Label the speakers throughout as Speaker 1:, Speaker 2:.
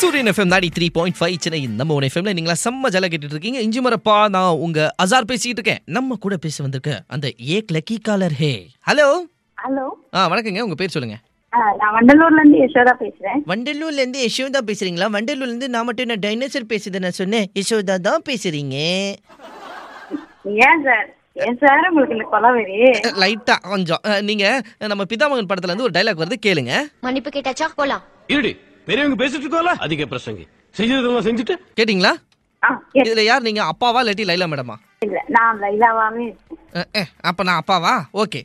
Speaker 1: சூரியன் எஃப்எம் நாடி three point five Chennai நம்ம ஒன் எஃப்எம்ல நீங்களா செம்ம ஜல கேட்டுட்டு இருக்கீங்க இஞ்சி மரப்பா நான் உங்க அசார் பேசிட்டு இருக்கேன் நம்ம கூட பேச வந்திருக்க அந்த ஏக் lucky caller hey hello
Speaker 2: hello
Speaker 1: ஆ வணக்கங்க உங்க பேர் சொல்லுங்க
Speaker 2: ஆ, நான் வண்டலூர்ல இருந்து யசோதா பேசுறேன்
Speaker 1: வண்டலூர்ல இருந்து யசோதா பேசுறீங்களா வண்டலூர்ல இருந்து நான் மட்டும் என்ன டைனோசர் பேசுது நான் சொன்னேன் யசோதா தான் பேசுறீங்க
Speaker 2: ஏன் சார் ஏன் சார் உங்களுக்கு இந்த கொலவெறி
Speaker 1: லைட்டா கொஞ்சம் அஹ், நீங்க நம்ம பிதாமகன் படத்துல இருந்து ஒரு டைலாக் வருது கேளுங்க
Speaker 3: மன்னிப்பு கேட்டாச்சா போலாம்
Speaker 4: இருடி பெரியவங்க பேசிட்டு இருக்கோம்ல அதிக பிரசங்கி செஞ்சதெல்லாம் செஞ்சுட்டு
Speaker 1: கேட்டிங்களா
Speaker 2: ஆ yes.
Speaker 1: இதுல யார் நீங்க அப்பாவா இல்லாட்டி லைலா மேடமா
Speaker 2: இல்ல நான் லைலாவாவே
Speaker 1: அஹ், அஹ், அப்ப நான் அப்பாவா ஓகே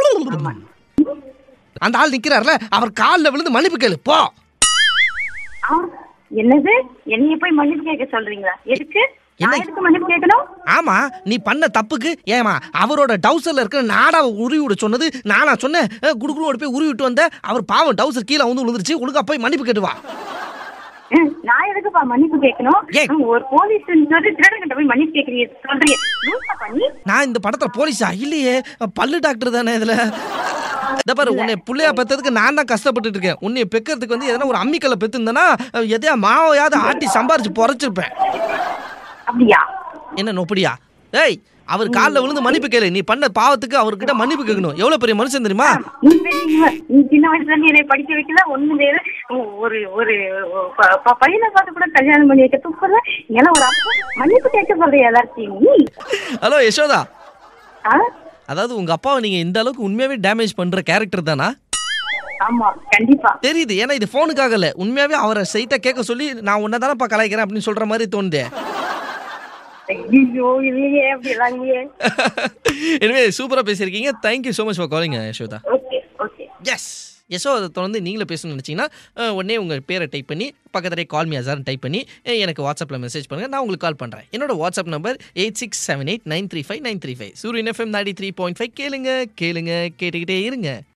Speaker 1: அந்த ஆள் நிக்கிறார்ல அவர் கால்ல விழுந்து மன்னிப்பு கேளு போ
Speaker 2: ஆ, என்னது என்னைய போய் மன்னிப்பு கேட்க சொல்றீங்களா எதுக்கு நான்
Speaker 1: என்ன?
Speaker 2: எதுக்கு மன்னிப்பு கேட்கணும்
Speaker 1: ஆமா நீ பண்ண தப்புக்கு ஏமா அவரோட டவுசர்ல இருக்கிற நாடாவை உருவி விட சொன்னது நானா சொன்னேன் அஹ், குடுக்குடு ஓடி போய் உருவி விட்டு வந்த அவர் பாவம் டவுசர் கீழே வந்து விழுந்துருச்சு ஒழுங்கா போய் மன்னிப்பு கேட்டு வா
Speaker 2: ம், நான் எதுக்குப்பா மன்னிப்பு கேட்கணும்
Speaker 1: ஏன்?
Speaker 2: ம், ஒரு போலீஸ் சொல்லி திருடங்கிட்ட போய் மன்னிப்பு கேட்கறீங்க சொல்றீங்க லூசா பண்ணி
Speaker 1: நான் இந்த படத்துல போலீஸா இல்லையே பல்லு டாக்டர் தானே இதுல இந்த பாரு உன்னை புள்ளையா பெத்ததுக்கு நான் தான் கஷ்டப்பட்டுட்டு இருக்கேன் உன்னை பெக்கிறதுக்கு வந்து எதனா ஒரு அம்மிக்கல்ல பெத்திருந்தேன்னா எதையா மாவையாவது ஆட்டி சம்பாரிச்சு பொறைச்சிருப்பேன்
Speaker 2: அப்படியா
Speaker 1: என்ன நொப்படியா ஏய் அவர் காலில் விழுந்து மன்னிப்பு கேளு நீ பண்ண பாவத்துக்கு அவர்கிட்ட மன்னிப்பு கேட்கணும் எவ்வளவு பெரிய மனுஷன் தெரியுமா
Speaker 2: நீ பெரியவ. நீ சின்ன வயசுல இருந்து என்னை படிக்க வைக்கல ஒண்ணு வேறு ஒரு ஒரு ப- ப- பையனை பார்த்து கூட கல்யாணம் பண்ணி வைக்க துப்புற ஏன்னா ஒரு அப்பா மன்னிப்பு கேட்க சொல்றிய எல்லாத்தையும் நீ
Speaker 1: ஹலோ யசோதா
Speaker 2: ஆ?
Speaker 1: அதாவது உங்க அப்பாவை நீங்க இந்த அளவுக்கு உண்மையாவே டேமேஜ் பண்ற கேரக்டர் தானா
Speaker 2: ஆமா கண்டிப்பா
Speaker 1: தெரியுது ஏன்னா இது போனுக்காக இல்ல உண்மையாவே அவரை சைட்டா கேட்க சொல்லி நான் உன்னை தானப்பா கலாய்க்கிறேன் அப்படின்னு சொல்ற மாதிரி தோணுது
Speaker 2: ஐயோ இல்லையே அப்படி எல்லாம் இல்லையே
Speaker 1: எனவே சூப்பரா பேசியிருக்கீங்க thank you so much for calling Yashoda
Speaker 2: okay okay
Speaker 1: yes Yasho அதை தொடர்ந்து நீங்களே பேசணும்னு நினச்சிங்கன்னா அஹ், உடனே உங்கள் பேரை டைப் பண்ணி பக்கத்துலேயே கால் மீ அசார்னு டைப் பண்ணி அஹ், எனக்கு வாட்ஸ்அப்பில் மெசேஜ் பண்ணுங்கள் நான் உங்களுக்கு கால் பண்ணுறேன் என்னோட WhatsApp number eight six seven eight nine three five nine three five Suryan FM நாடி த்ரீ பாயிண்ட் ஃபைவ் கேளுங்க கேளுங்க கேட்டுக்கிட்டே இருங்க